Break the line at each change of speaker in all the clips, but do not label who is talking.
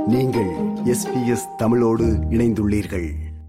நீங்கள் எஸ்பிஎஸ் தமிழோடு இணைந்துள்ளீர்கள்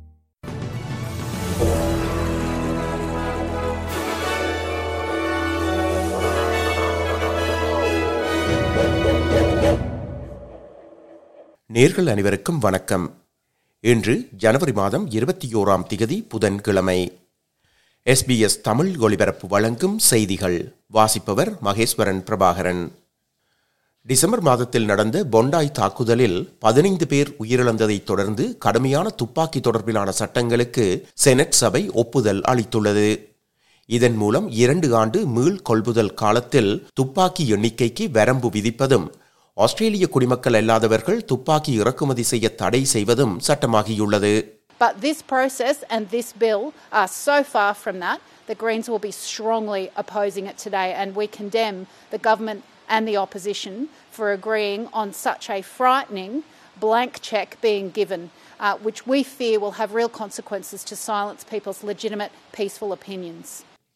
நேர்கள் அனைவருக்கும் வணக்கம் இன்று ஜனவரி மாதம் இருபத்தி ஓராம் திகதி புதன்கிழமை எஸ்பிஎஸ் தமிழ் ஒலிபரப்பு வழங்கும் செய்திகள் வாசிப்பவர் மகேஸ்வரன் பிரபாகரன் டிசம்பர் மாதத்தில் நடந்த பொண்டாய் தாக்குதலில் பதினைந்து பேர் உயிரிழந்ததைத் தொடர்ந்து கடுமையான துப்பாக்கி தொடர்பிலான சட்டங்களுக்கு செனட் சபை ஒப்புதல் அளித்துள்ளது இதன் மூலம் இரண்டு ஆண்டு மீள் கொள்முதல் காலத்தில் துப்பாக்கி எண்ணிக்கைக்கு வரம்பு விதிப்பதும் ஆஸ்திரேலிய குடிமக்கள் அல்லாதவர்கள் துப்பாக்கி இறக்குமதி செய்ய தடை செய்வதும் சட்டமாகியுள்ளது
But this process and this bill are so far from that. The Greens will be strongly opposing it today, and we condemn the government and the opposition for agreeing on such a frightening blank cheque being given, uh, which we fear will have real consequences to silence people's legitimate, peaceful opinions.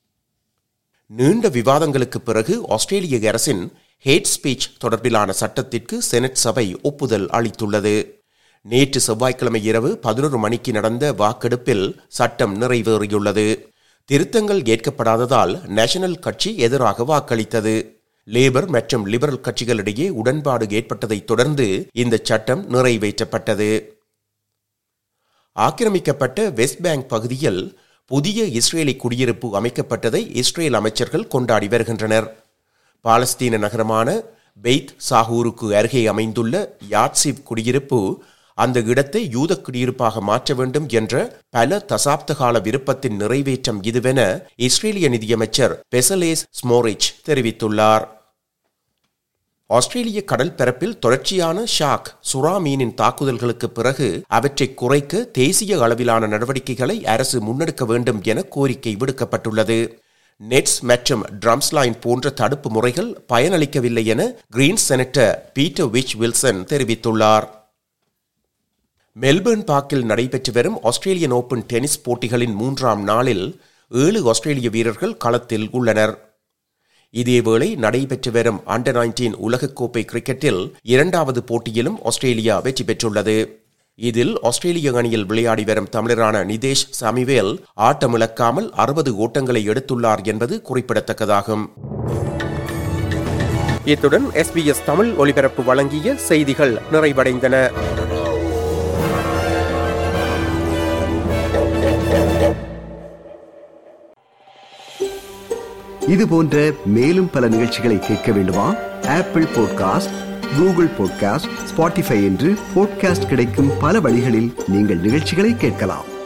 நீண்ட விவாதங்களுக்கு பிறகு ஆஸ்திரேலிய அரசின் hate speech தொடர்பிலான சட்டத்திற்கு senate சபை ஒப்புதல் அளித்துள்ளது நேற்று செவ்வாய்க்கிழமை இரவு பதினொரு மணிக்கு நடந்த வாக்கெடுப்பில் சட்டம் நிறைவேறியுள்ளது திருத்தங்கள் ஏற்கப்படாததால் நேஷனல் கட்சி எதிராக வாக்களித்தது லேபர் மற்றும் லிபரல் கட்சிகளிடையே உடன்பாடு ஏற்பட்டதைத் தொடர்ந்து இந்த சட்டம் நிறைவேற்றப்பட்டது ஆக்கிரமிக்கப்பட்ட வெஸ்ட் பேங்க் பகுதியில் புதிய இஸ்ரேலி குடியிருப்பு அமைக்கப்பட்டதை இஸ்ரேல் அமைச்சர்கள் கொண்டாடி வருகின்றனர் பாலஸ்தீன நகரமான பெய்த் சாகூருக்கு அருகே அமைந்துள்ள யாட்சிப் குடியிருப்பு அந்த இடத்தை யூத குடியிருப்பாக மாற்ற வேண்டும் என்ற பல தசாப்த கால விருப்பத்தின் நிறைவேற்றம் இதுவென இஸ்ரேலிய நிதியமைச்சர் பெசலேஸ் ஸ்மோரிச் தெரிவித்துள்ளார் ஆஸ்திரேலிய கடல் பரப்பில் தொடர்ச்சியான ஷாக் சுறா மீனின் தாக்குதல்களுக்கு பிறகு அவற்றை குறைக்க தேசிய அளவிலான நடவடிக்கைகளை அரசு முன்னெடுக்க வேண்டும் என கோரிக்கை விடுக்கப்பட்டுள்ளது நெட்ஸ் மற்றும் ட்ரம்ஸ்லைன் போன்ற தடுப்பு முறைகள் பயனளிக்கவில்லை என Green senator Peter Whish Wilson தெரிவித்துள்ளார் மெல்பர்ன் பார்க்கில் நடைபெற்று வரும் ஆஸ்திரேலியன் ஓபன் டென்னிஸ் போட்டிகளின் மூன்றாம் நாளில் ஏழு ஆஸ்திரேலிய வீரர்கள் களத்தில் உள்ளனர் இதேவேளை நடைபெற்று வரும் அண்டர் நைன்டீன் உலகக்கோப்பை கிரிக்கெட்டில் இரண்டாவது போட்டியிலும் ஆஸ்திரேலியா வெற்றி பெற்றுள்ளது இதில் ஆஸ்திரேலிய அணியில் விளையாடி வரும் தமிழரான நிதேஷ் சமிவேல் ஆட்டமிழக்காமல் அறுபது ஓட்டங்களை எடுத்துள்ளார் என்பது குறிப்பிடத்தக்கதாகும் இத்துடன் எஸ்பிஎஸ் தமிழ் ஒலிபரப்பு வழங்கிய செய்திகள் நிறைவடைந்தன
இது போன்ற மேலும் பல நிகழ்ச்சிகளை கேட்க வேண்டுமா Apple podcast Google podcast Spotify என்று பாட்காஸ்ட் கிடைக்கும் பல வழிகளில் நீங்கள் நிகழ்ச்சிகளை கேட்கலாம்